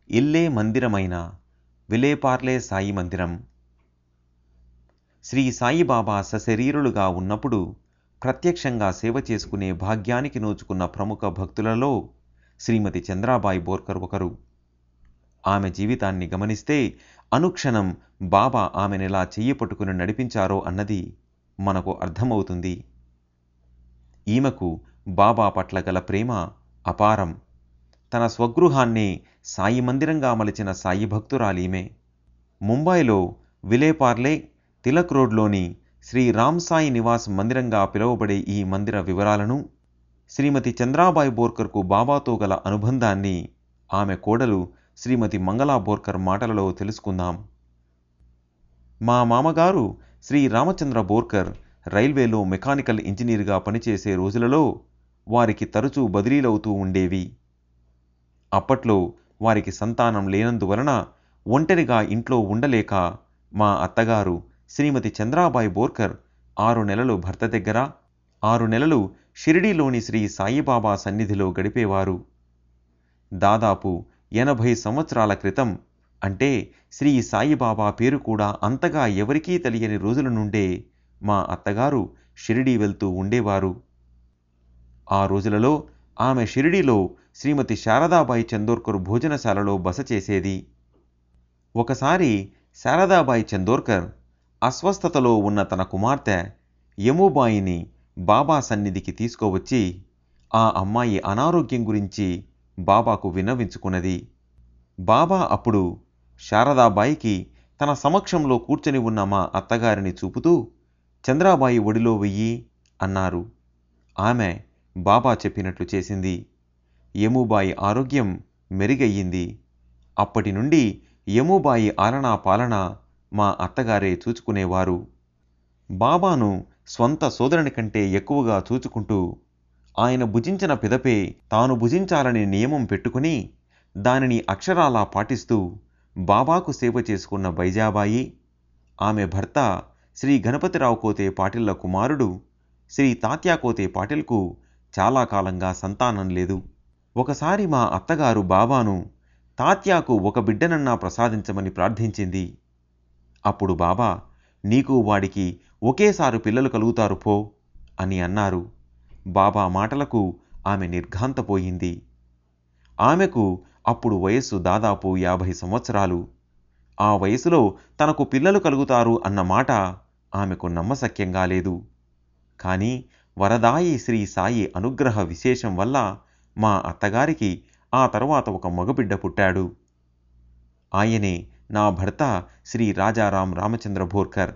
ఇల్లే మందిరమైన విలేపార్లే సాయి మందిరం శ్రీ సాయిబాబా సశరీరులుగా ఉన్నప్పుడు ప్రత్యక్షంగా సేవ చేసుకునే భాగ్యానికి నోచుకున్న ప్రముఖ భక్తులలో శ్రీమతి చంద్రాబాయి బోర్కర్ ఒకరు ఆమె జీవితాన్ని గమనిస్తే అనుక్షణం బాబా ఆమెనెలా చెయ్యి పట్టుకుని నడిపించారో అన్నది మనకు అర్థమవుతుంది ఈమెకు బాబా పట్ల గల ప్రేమ అపారం తన స్వగృహాన్నే సాయి మందిరంగా మలిచిన సాయి భక్తురాలీమే ముంబైలో విలేపార్లే తిలక్ రోడ్లోని శ్రీ రామ్ సాయి నివాస్ మందిరంగా పిలువబడే ఈ మందిర వివరాలను శ్రీమతి చంద్రాబాయి బోర్కర్కు బాబాతో గల అనుబంధాన్ని ఆమె కోడలు శ్రీమతి మంగళా బోర్కర్ మాటలలో తెలుసుకుందాం మా మామగారు శ్రీ రామచంద్ర బోర్కర్ రైల్వేలో మెకానికల్ ఇంజనీర్గా పనిచేసే రోజులలో వారికి తరచూ బదిలీలవుతూ ఉండేవి అప్పట్లో వారికి సంతానం లేనందువలన ఒంటరిగా ఇంట్లో ఉండలేక మా అత్తగారు శ్రీమతి చంద్రాబాయి బోర్కర్ ఆరు నెలలు భర్త దగ్గర ఆరు నెలలు షిరిడీలోని శ్రీ సాయిబాబా సన్నిధిలో గడిపేవారు దాదాపు ఎనభై సంవత్సరాల క్రితం అంటే శ్రీ సాయిబాబా పేరు కూడా అంతగా ఎవరికీ తెలియని రోజుల నుండే మా అత్తగారు షిరిడీ వెళ్తూ ఉండేవారు ఆ రోజులలో ఆమె షిరిడీలో శ్రీమతి శారదాబాయి చందోర్కర్ భోజనశాలలో బస చేసేది ఒకసారి శారదాబాయి చందోర్కర్ అస్వస్థతలో ఉన్న తన కుమార్తె యముబాయిని బాబా సన్నిధికి తీసుకువచ్చి ఆ అమ్మాయి అనారోగ్యం గురించి బాబాకు విన్నవించుకున్నది బాబా అప్పుడు శారదాబాయికి తన సమక్షంలో కూర్చొని ఉన్న మా అత్తగారిని చూపుతూ చంద్రాబాయి ఒడిలో వెయ్యి అన్నారు ఆమె బాబా చెప్పినట్లు చేసింది యముబాయి ఆరోగ్యం మెరుగయ్యింది అప్పటి నుండి యముబాయి ఆలనా పాలన మా అత్తగారే చూచుకునేవారు బాబాను స్వంత సోదరుని కంటే ఎక్కువగా చూచుకుంటూ ఆయన భుజించిన పిదపే తాను భుజించాలని నియమం పెట్టుకుని దానిని అక్షరాలా పాటిస్తూ బాబాకు సేవ చేసుకున్న బైజాబాయి ఆమె భర్త శ్రీ గణపతిరావు కోతే పాటిళ్ల కుమారుడు శ్రీ తాత్యా కోతే పాటిల్కు చాలా కాలంగా సంతానం లేదు ఒకసారి మా అత్తగారు బాబాను తాత్యాకు ఒక బిడ్డనన్నా ప్రసాదించమని ప్రార్థించింది అప్పుడు బాబా నీకు వాడికి ఒకేసారి పిల్లలు కలుగుతారు పో అని అన్నారు బాబా మాటలకు ఆమె నిర్ఘాంతపోయింది ఆమెకు అప్పుడు వయస్సు దాదాపు యాభై సంవత్సరాలు ఆ వయసులో తనకు పిల్లలు కలుగుతారు అన్న మాట ఆమెకు నమ్మశక్యంగా లేదు కానీ వరదాయి శ్రీ సాయి అనుగ్రహ విశేషం వల్ల మా అత్తగారికి ఆ తర్వాత ఒక మగబిడ్డ పుట్టాడు ఆయనే నా భర్త శ్రీ రాజారాం రామచంద్ర భోర్కర్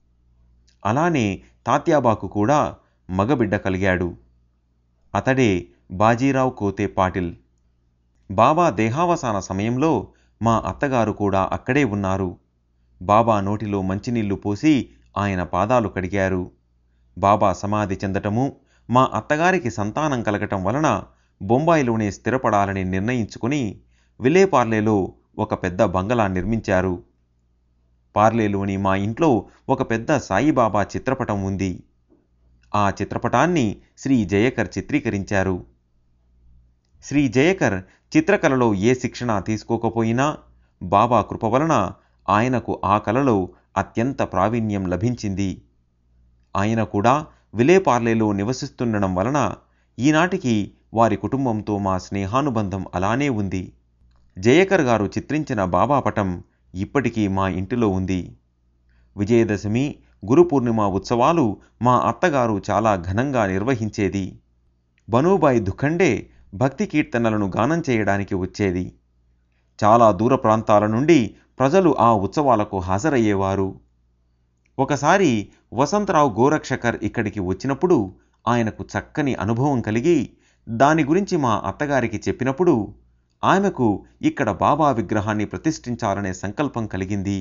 అలానే తాత్యాబాకు కూడా మగబిడ్డ కలిగాడు అతడే బాజీరావు కోతే పాటిల్ బాబా దేహావసాన సమయంలో మా అత్తగారు కూడా అక్కడే ఉన్నారు బాబా నోటిలో మంచినీళ్లు పోసి ఆయన పాదాలు కడిగారు బాబా సమాధి చెందటము మా అత్తగారికి సంతానం కలగటం వలన బొంబాయిలోనే స్థిరపడాలని నిర్ణయించుకుని విలేపార్లేలో ఒక పెద్ద బంగళా నిర్మించారు పార్లేలోని మా ఇంట్లో ఒక పెద్ద సాయిబాబా చిత్రపటం ఉంది ఆ చిత్రపటాన్ని శ్రీ జయకర్ చిత్రీకరించారు శ్రీ జయకర్ చిత్రకళలో ఏ శిక్షణ తీసుకోకపోయినా బాబా కృప వలన ఆయనకు ఆ కళలో అత్యంత ప్రావీణ్యం లభించింది ఆయన కూడా విలేపార్లేలో నివసిస్తుండడం వలన ఈనాటికి వారి కుటుంబంతో మా స్నేహానుబంధం అలానే ఉంది జయకర్ గారు చిత్రించిన బాబా పటం ఇప్పటికీ మా ఇంటిలో ఉంది విజయదశమి గురు పూర్ణిమ ఉత్సవాలు మా అత్తగారు చాలా ఘనంగా నిర్వహించేది బనూబాయి దుఖండే భక్తి కీర్తనలను గానం చేయడానికి వచ్చేది చాలా దూర ప్రాంతాల నుండి ప్రజలు ఆ ఉత్సవాలకు హాజరయ్యేవారు ఒకసారి వసంతరావు గోరక్షకర్ ఇక్కడికి వచ్చినప్పుడు ఆయనకు చక్కని అనుభవం కలిగి దాని గురించి మా అత్తగారికి చెప్పినప్పుడు ఆమెకు ఇక్కడ బాబా విగ్రహాన్ని ప్రతిష్ఠించాలనే సంకల్పం కలిగింది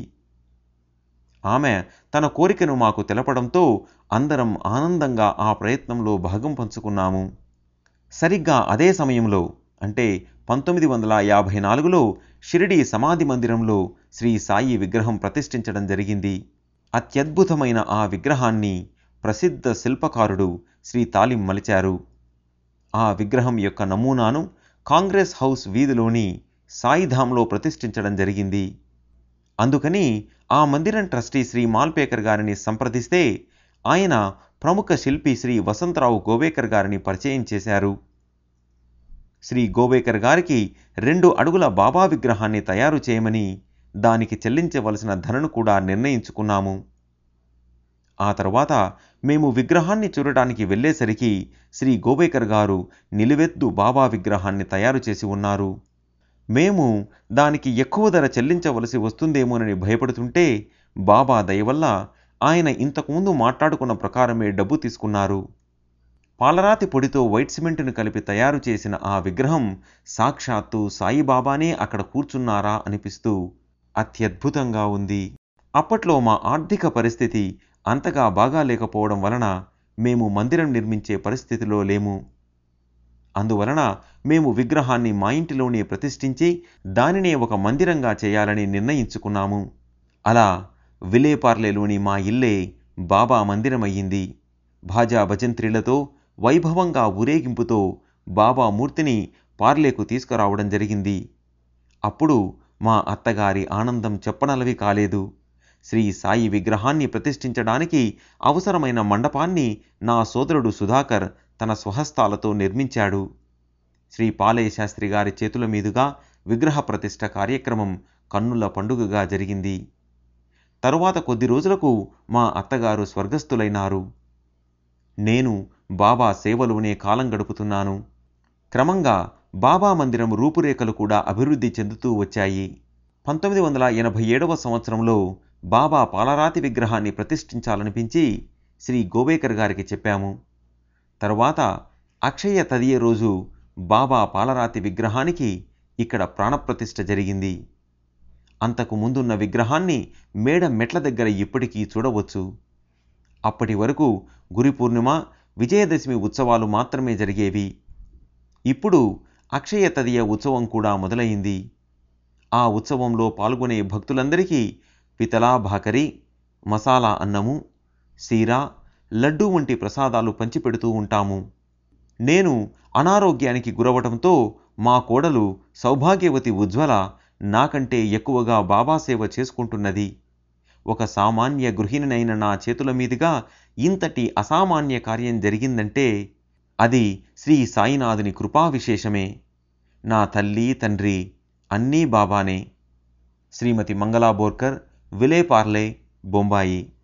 ఆమె తన కోరికను మాకు తెలపడంతో అందరం ఆనందంగా ఆ ప్రయత్నంలో భాగం పంచుకున్నాము సరిగ్గా అదే సమయంలో అంటే పంతొమ్మిది వందల యాభై నాలుగులో షిరిడి సమాధి మందిరంలో శ్రీ సాయి విగ్రహం ప్రతిష్ఠించడం జరిగింది అత్యద్భుతమైన ఆ విగ్రహాన్ని ప్రసిద్ధ శిల్పకారుడు శ్రీ తాలిం మలిచారు ఆ విగ్రహం యొక్క నమూనాను కాంగ్రెస్ హౌస్ వీధిలోని సాయిధాంలో ప్రతిష్ఠించడం జరిగింది అందుకని ఆ మందిరం ట్రస్టీ శ్రీ మాల్పేకర్ గారిని సంప్రదిస్తే ఆయన ప్రముఖ శిల్పి శ్రీ వసంతరావు గోవేకర్ గారిని పరిచయం చేశారు శ్రీ గోవేకర్ గారికి రెండు అడుగుల బాబా విగ్రహాన్ని తయారు చేయమని దానికి చెల్లించవలసిన ధనను కూడా నిర్ణయించుకున్నాము ఆ తర్వాత మేము విగ్రహాన్ని చూడటానికి వెళ్ళేసరికి శ్రీ గోవేకర్ గారు నిలువెత్తు బాబా విగ్రహాన్ని తయారు చేసి ఉన్నారు మేము దానికి ఎక్కువ ధర చెల్లించవలసి వస్తుందేమోనని భయపడుతుంటే బాబా దయవల్ల ఆయన ఇంతకుముందు మాట్లాడుకున్న ప్రకారమే డబ్బు తీసుకున్నారు పాలరాతి పొడితో వైట్ సిమెంటును కలిపి తయారు చేసిన ఆ విగ్రహం సాక్షాత్తు సాయిబాబానే అక్కడ కూర్చున్నారా అనిపిస్తూ అత్యద్భుతంగా ఉంది అప్పట్లో మా ఆర్థిక పరిస్థితి అంతగా బాగా లేకపోవడం వలన మేము మందిరం నిర్మించే పరిస్థితిలో లేము అందువలన మేము విగ్రహాన్ని మా ఇంటిలోనే ప్రతిష్ఠించి దానినే ఒక మందిరంగా చేయాలని నిర్ణయించుకున్నాము అలా విలేపార్లేలోని మా ఇల్లే బాబా మందిరమయ్యింది భాజా భజంత్రిలతో వైభవంగా ఊరేగింపుతో బాబా మూర్తిని పార్లేకు తీసుకురావడం జరిగింది అప్పుడు మా అత్తగారి ఆనందం చెప్పనలవి కాలేదు శ్రీ సాయి విగ్రహాన్ని ప్రతిష్ఠించడానికి అవసరమైన మండపాన్ని నా సోదరుడు సుధాకర్ తన స్వహస్తాలతో నిర్మించాడు శ్రీ పాలయ్య శాస్త్రి గారి చేతుల మీదుగా విగ్రహ ప్రతిష్ఠ కార్యక్రమం కన్నుల పండుగగా జరిగింది తరువాత కొద్ది రోజులకు మా అత్తగారు స్వర్గస్థులైనారు నేను బాబా సేవలోనే కాలం గడుపుతున్నాను క్రమంగా బాబా మందిరం రూపురేఖలు కూడా అభివృద్ధి చెందుతూ వచ్చాయి పంతొమ్మిది వందల ఎనభై ఏడవ సంవత్సరంలో బాబా పాలరాతి విగ్రహాన్ని ప్రతిష్ఠించాలనిపించి శ్రీ గోవేకర్ గారికి చెప్పాము తరువాత అక్షయ తదియ రోజు బాబా పాలరాతి విగ్రహానికి ఇక్కడ ప్రాణప్రతిష్ఠ జరిగింది అంతకు ముందున్న విగ్రహాన్ని మేడ మెట్ల దగ్గర ఇప్పటికీ చూడవచ్చు అప్పటి వరకు గురి పూర్ణిమ విజయదశమి ఉత్సవాలు మాత్రమే జరిగేవి ఇప్పుడు అక్షయ తదియ ఉత్సవం కూడా మొదలైంది ఆ ఉత్సవంలో పాల్గొనే భక్తులందరికీ పితలా భాకరి మసాలా అన్నము సీరా లడ్డూ వంటి ప్రసాదాలు పంచిపెడుతూ ఉంటాము నేను అనారోగ్యానికి గురవటంతో మా కోడలు సౌభాగ్యవతి ఉజ్వల నాకంటే ఎక్కువగా బాబా సేవ చేసుకుంటున్నది ఒక సామాన్య గృహిణినైన నా చేతుల మీదుగా ఇంతటి అసామాన్య కార్యం జరిగిందంటే అది శ్రీ సాయినాథుని కృపా విశేషమే నా తల్లి తండ్రి అన్నీ బాబానే శ్రీమతి మంగళా బోర్కర్ విలేపార్లే బొంబాయి